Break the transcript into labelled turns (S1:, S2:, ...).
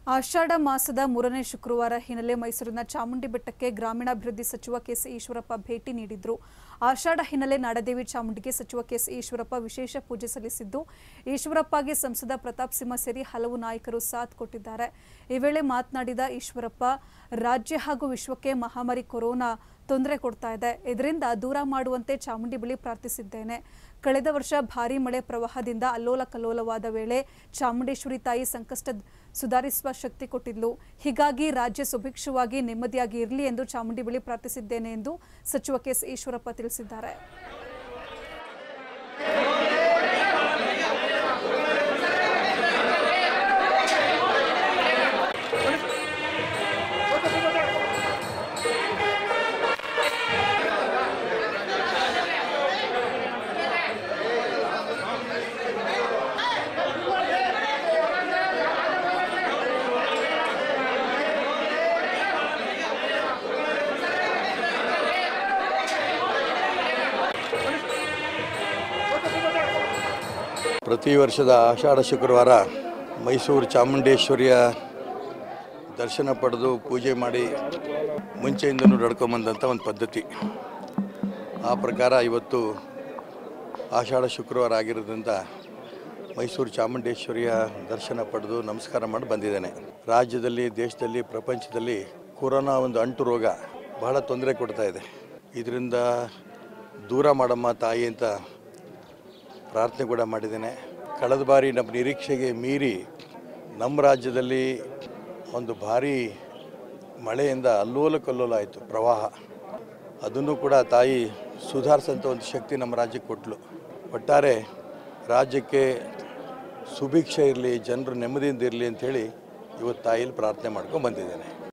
S1: ಆಷಾಢ ಮಾಸದ ಮೂರನೇ ಶುಕ್ರವಾರ ಹಿನ್ನೆಲೆ ಮೈಸೂರಿನ ಚಾಮುಂಡಿ ಬೆಟ್ಟಕ್ಕೆ ಗ್ರಾಮೀಣಾಭಿವೃದ್ಧಿ ಸಚಿವ ಕೆಸಿ ಈಶ್ವರಪ್ಪ ಭೇಟಿ ನೀಡಿದ್ರು ಆಷಾಢ ಹಿನ್ನೆಲೆ ನಾಡದೇವಿ ಚಾಮುಂಡಿಗೆ ಸಚಿವ ಕೆಸಿ ಈಶ್ವರಪ್ಪ ವಿಶೇಷ ಪೂಜೆ ಸಲ್ಲಿಸಿದ್ದು ಈಶ್ವರಪ್ಪಗೆ ಸಂಸದ ಪ್ರತಾಪ್ ಸಿಂಹ ಸೇರಿ ಹಲವು ನಾಯಕರು ಸಾಥ್ ಕೊಟ್ಟಿದ್ದಾರೆ ಈ ವೇಳೆ ಮಾತನಾಡಿದ ಈಶ್ವರಪ್ಪ ರಾಜ್ಯ ಹಾಗೂ ವಿಶ್ವಕ್ಕೆ ಮಹಾಮಾರಿ ಕೊರೋನಾ ತೊಂದರೆ ಕೊಡ್ತಾ ಇದೆ ಇದರಿಂದ ದೂರ ಮಾಡುವಂತೆ ಚಾಮುಂಡಿ ಬಳಿ ಪ್ರಾರ್ಥಿಸಿದ್ದೇನೆ ಕಳೆದ ವರ್ಷ ಭಾರೀ ಮಳೆ ಪ್ರವಾಹದಿಂದ ಅಲ್ಲೋಲ ಕಲ್ಲೋಲವಾದ ವೇಳೆ ಚಾಮುಂಡೇಶ್ವರಿ ತಾಯಿ ಸಂಕಷ್ಟ ಸುಧಾರಿಸುವ ಶಕ್ತಿ ಕೊಟ್ಟಿದ್ಲು ಹೀಗಾಗಿ ರಾಜ್ಯ ಸುಭಿಕ್ಷವಾಗಿ ನೆಮ್ಮದಿಯಾಗಿ ಇರಲಿ ಎಂದು ಚಾಮುಂಡಿ ಬಳಿ ಪ್ರಾರ್ಥಿಸಿದ್ದೇನೆ ಎಂದು ಸಚಿವ ಕೆಎಸ್ ಈಶ್ವರಪ್ಪ ತಿಳಿಸಿದ್ದಾರೆ
S2: ಪ್ರತಿ ವರ್ಷದ ಆಷಾಢ ಶುಕ್ರವಾರ ಮೈಸೂರು ಚಾಮುಂಡೇಶ್ವರಿಯ ದರ್ಶನ ಪಡೆದು ಪೂಜೆ ಮಾಡಿ ಮುಂಚೆಯಿಂದನೂ ನಡ್ಕೊಂಬಂದಂಥ ಒಂದು ಪದ್ಧತಿ ಆ ಪ್ರಕಾರ ಇವತ್ತು ಆಷಾಢ ಶುಕ್ರವಾರ ಆಗಿರೋದ್ರಿಂದ ಮೈಸೂರು ಚಾಮುಂಡೇಶ್ವರಿಯ ದರ್ಶನ ಪಡೆದು ನಮಸ್ಕಾರ ಮಾಡಿ ಬಂದಿದ್ದೇನೆ ರಾಜ್ಯದಲ್ಲಿ ದೇಶದಲ್ಲಿ ಪ್ರಪಂಚದಲ್ಲಿ ಕೊರೋನಾ ಒಂದು ಅಂಟು ರೋಗ ಬಹಳ ತೊಂದರೆ ಕೊಡ್ತಾ ಇದೆ ಇದರಿಂದ ದೂರ ಮಾಡಮ್ಮ ತಾಯಿ ಅಂತ ಪ್ರಾರ್ಥನೆ ಕೂಡ ಮಾಡಿದ್ದೇನೆ ಕಳೆದ ಬಾರಿ ನಮ್ಮ ನಿರೀಕ್ಷೆಗೆ ಮೀರಿ ನಮ್ಮ ರಾಜ್ಯದಲ್ಲಿ ಒಂದು ಭಾರಿ ಮಳೆಯಿಂದ ಅಲ್ಲೋಲ ಕಲ್ಲೋಲ ಆಯಿತು ಪ್ರವಾಹ ಅದನ್ನು ಕೂಡ ತಾಯಿ ಸುಧಾರಿಸೋಂಥ ಒಂದು ಶಕ್ತಿ ನಮ್ಮ ರಾಜ್ಯಕ್ಕೆ ಕೊಟ್ಟಲು ಒಟ್ಟಾರೆ ರಾಜ್ಯಕ್ಕೆ ಸುಭಿಕ್ಷೆ ಇರಲಿ ಜನರು ನೆಮ್ಮದಿಯಿಂದ ಇರಲಿ ಅಂಥೇಳಿ ಇವತ್ತು ತಾಯಿಲಿ ಪ್ರಾರ್ಥನೆ ಮಾಡ್ಕೊಂಡು ಬಂದಿದ್ದೇನೆ